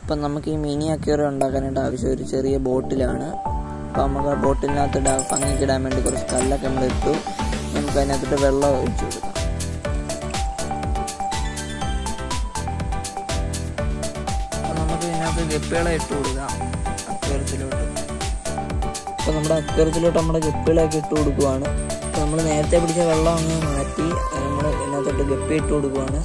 അപ്പം നമുക്ക് ഈ മിനി അക്വേറിയം ഉണ്ടാക്കാനായിട്ട് ആവശ്യം ഒരു ചെറിയ ബോട്ടിലാണ് അപ്പോൾ നമുക്ക് ആ ബോട്ടിലിനകത്ത് ഇടാൻ ഭംഗിക്ക് ഇടാൻ വേണ്ടി കുറച്ച് കല്ലൊക്കെ നമ്മൾ ഇട്ടു നമുക്ക് അതിനകത്തിട്ട് വെള്ളം ഒഴിച്ചു കൊടുക്കാം അപ്പോൾ നമുക്ക് ഇതിനകത്ത് ഗപ്പികളെ ഇട്ട് കൊടുക്കാം അക്വേറിയത്തിലോട്ട് അപ്പോൾ നമ്മുടെ അക്വേറിയത്തിലോട്ട് നമ്മുടെ ഗപ്പികളൊക്കെ ഇട്ട് കൊടുക്കുവാണ് അപ്പോൾ നമ്മൾ നേരത്തെ പിടിച്ച വെള്ളം അങ്ങ് മാറ്റി നമ്മൾ ഇതിനകത്തോട്ട് ഗപ്പി ഇട്ട് കൊടുക്കുവാണ്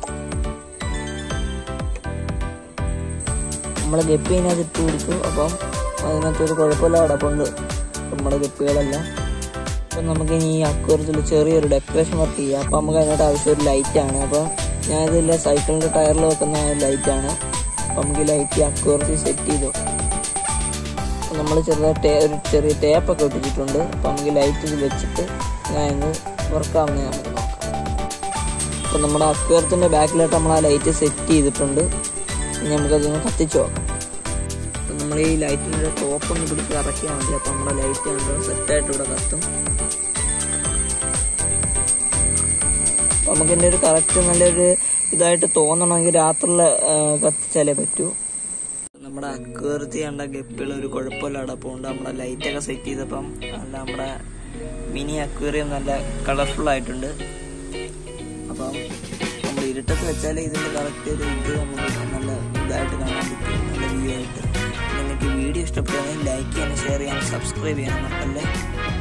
നമ്മൾ ഗപ്പി ഇതിനകത്ത് ഇട്ട് കൊടുത്തു അപ്പം അതിനകത്ത് ഒരു കുഴപ്പമില്ല കിടപ്പുണ്ട് നമ്മുടെ ഗപ്പികളെല്ലാം അപ്പം നമുക്ക് ഇനി ഈ അക്വേറിയത്തിൽ ചെറിയൊരു ഡെക്കറേഷൻ വർക്ക് ചെയ്യാം അപ്പം നമുക്ക് അതിനകത്ത് ആവശ്യം ഒരു ലൈറ്റാണ് അപ്പം ഞാൻ ഇതിൽ സൈക്കിളിൻ്റെ ടയറിൽ വെക്കുന്ന ലൈറ്റാണ് അപ്പം നമുക്ക് ഈ ലൈറ്റ് അക്വേറിയത്തിൽ സെറ്റ് ചെയ്തു അപ്പം നമ്മൾ ചെറുതായി ടേ ഒരു ചെറിയ ടേപ്പൊക്കെ ഒട്ടിച്ചിട്ടുണ്ട് അപ്പം നമുക്ക് ലൈറ്റ് ഇത് വെച്ചിട്ട് ഞാൻ വർക്കാവുന്നത് നമുക്ക് നോക്കാം അപ്പം നമ്മുടെ അക്വേറിയത്തിൻ്റെ ബാക്കിലായിട്ട് നമ്മൾ ആ ലൈറ്റ് സെറ്റ് ചെയ്തിട്ടുണ്ട് ഇനി നമുക്കതൊന്ന് കത്തിച്ച് നോക്കാം അപ്പം നമ്മൾ ഈ ലൈറ്റിൻ്റെ ടോപ്പ് ഒന്ന് പിടിച്ച് കറക്കിയാൽ മതി അപ്പം നമ്മുടെ ലൈറ്റ് കണ്ടോ സെറ്റായിട്ട് ഇവിടെ കത്തും അപ്പം നമുക്ക് ഇതിൻ്റെ ഒരു കറക്റ്റ് നല്ലൊരു ഇതായിട്ട് തോന്നണമെങ്കിൽ രാത്രിയിൽ കത്തിച്ചാലേ പറ്റൂ നമ്മുടെ അക്വേറിയത്തിൽ കണ്ട ഗപ്പികൾ ഒരു കുഴപ്പമില്ല അടപ്പമുണ്ട് നമ്മുടെ ലൈറ്റൊക്കെ സെറ്റ് ചെയ്തപ്പം നല്ല നമ്മുടെ മിനി അക്വേറിയം നല്ല കളർഫുൾ ആയിട്ടുണ്ട് അപ്പം നമ്മൾ ഇരുട്ടത്ത് വെച്ചാൽ ഇതിൻ്റെ കറക്റ്റ് ഒരു ഇത് നമുക്ക് നല്ല ഇതായിട്ട് കാണാൻ പറ്റും നല്ല വ്യൂ ആയിട്ട് നിങ്ങൾക്ക് വീഡിയോ ഇഷ്ടപ്പെടുകയാണെങ്കിൽ ലൈക്ക് ചെയ്യാനും ഷെയർ ചെയ്യാനും സബ്സ്ക്രൈബ് ചെയ്യാനും മറക്കല്ലേ